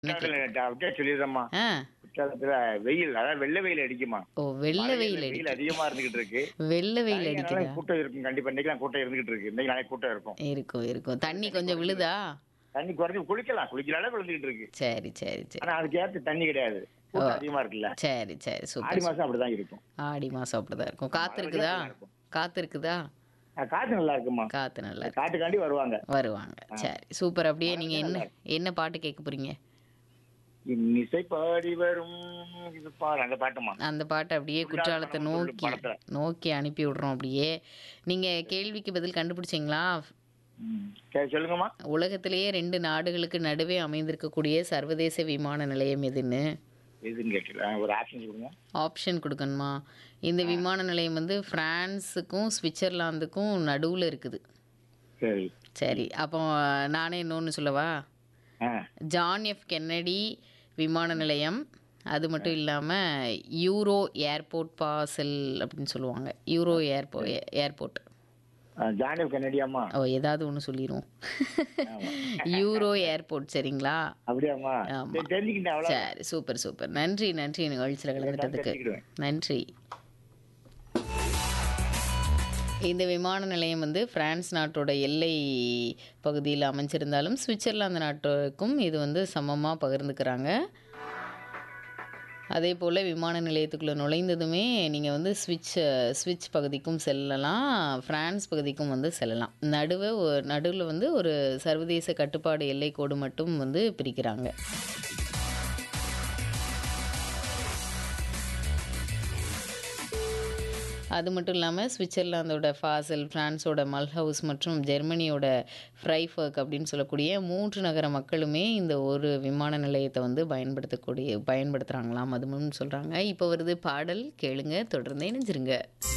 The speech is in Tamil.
என்ன கேள்வி? குற்றாலத்துல அப்படியே சொல்லிடுறேம்மா ஆ குற்றாலத்துல வெயில் அதாவது வெள்ளை வெயில் அடிக்குமா ஓ வெள்ளை வெயில் வெயில் அடிக்கு அதிகமா இருந்துகிட்டு இருக்கு வெள்ளை வெயில் நாளைக்கு அடிக்குதா நாளைக்கு கூட்டம் இருக்கும் கண்டிப்பா இன்னைக்கு கூட்டம் இருந்துகிட்டு இருக்கு இன்னைக்கு நாளைக்கு கூட்டம் இருக்கும் இருக்கும் இருக்கும் தண்ணி கொஞ்சம் விழுதா தண்ணி குறைஞ்சி குளிக்கலாம் குளிக்கலாலே விழுந்துகிட்டு இருக்கு சரி சரி சரி ஆனா அதுக்கு ஏற்ற தண்ணி கிடையாது கூட்டம் அதிகமா இருக்குல்ல சரி சரி ஆடி சூப்பர் மாசம் அப்படிதான் இருக்கும் ஆடி மாசம் அப்படிதான் இருக்கும் காத்து இருக்குதா இருக்கும். காத்து இருக்குதா அஹ் காத்து நல்லா இருக்குமா காத்து நல்லா இருக்கு. காட்டுக்காண்டி வருவாங்க வருவாங்க சரி சூப்பர் அப்படியே நீங்க என்ன என்ன பாட்டு கேட்க போறீங்க இன்னிசை பாடி வரும் இது பாரு அந்த பாட்டுமா அந்த பாட்டை அப்படியே குற்றாலத்தை படம் நோக்கி படத்துல. நோக்கி அனுப்பி விடுறோம் அப்படியே நீங்க கேள்விக்கு பதில் கண்டுபிடிச்சிங்களா ம். சரி சொல்லுங்கம்மா உலகத்திலேயே ரெண்டு நாடுகளுக்கு நடுவே அமைந்திருக்கக்கூடிய சர்வதேச விமான நிலையம் எதுன்னு எதுன்னு கேட்டல ஒரு ஆப்ஷன் கொடுங்க ஆப்ஷன் கொடுக்கணுமா இந்த விமான நிலையம் வந்து பிரான்ஸுக்கும் சுவிட்சர்லாந்துக்கும் நடுவில் இருக்குது சரி சரி அப்போ நானே இன்னொன்று சொல்லவா ஆ ஜான் எஃப் கென்னடி விமான நிலையம் அது மட்டும் இல்லாமல் யூரோ ஏர்போர்ட் பாசல் அப்படின்னு சொல்லுவாங்க யூரோ ஏர்போ ஏர்போர்ட் ஜானி கன்னடியாம்மா ஓ ஏதாவது ஒன்று சொல்லிடுவோம் யூரோ ஏர்போர்ட் சரிங்களா அப்படியாம்மா ஆமா. சரி, தெரிஞ்சுக்கிட்டேன் அவ்வளோ சரி சூப்பர் சூப்பர் நன்றி நன்றி நிகழ்ச்சியில் கலந்துட்டதுக்கு தெரிஞ்சுக்கிடுவேன் நன்றி இந்த விமான நிலையம் வந்து பிரான்ஸ் நாட்டோட எல்லை பகுதியில் அமைஞ்சிருந்தாலும் சுவிட்சர்லாந்து நாட்டுக்கும் இது வந்து சமமாக பகிர்ந்துக்கிறாங்க அதே போல் விமான நிலையத்துக்குள்ளே நுழைந்ததுமே நீங்கள் வந்து ஸ்விட்ச் ஸ்விட்ச் பகுதிக்கும் செல்லலாம் ஃப்ரான்ஸ் பகுதிக்கும் வந்து செல்லலாம் நடுவே நடுவில் வந்து ஒரு சர்வதேச கட்டுப்பாடு எல்லை கோடு மட்டும் வந்து பிரிக்கிறாங்க அது மட்டும் இல்லாமல் சுவிட்சர்லாந்தோட ஃபாசல் ஃப்ரான்ஸோட மல்ஹவுஸ் மற்றும் ஜெர்மனியோட ஃப்ரைஃபர்க் அப்படின்னு சொல்லக்கூடிய மூன்று நகர மக்களுமே இந்த ஒரு விமான நிலையத்தை வந்து பயன்படுத்தக்கூடிய பயன்படுத்துகிறாங்களாம் அது சொல்கிறாங்க இப்போ வருது பாடல் கேளுங்க தொடர்ந்து இணைஞ்சிருங்க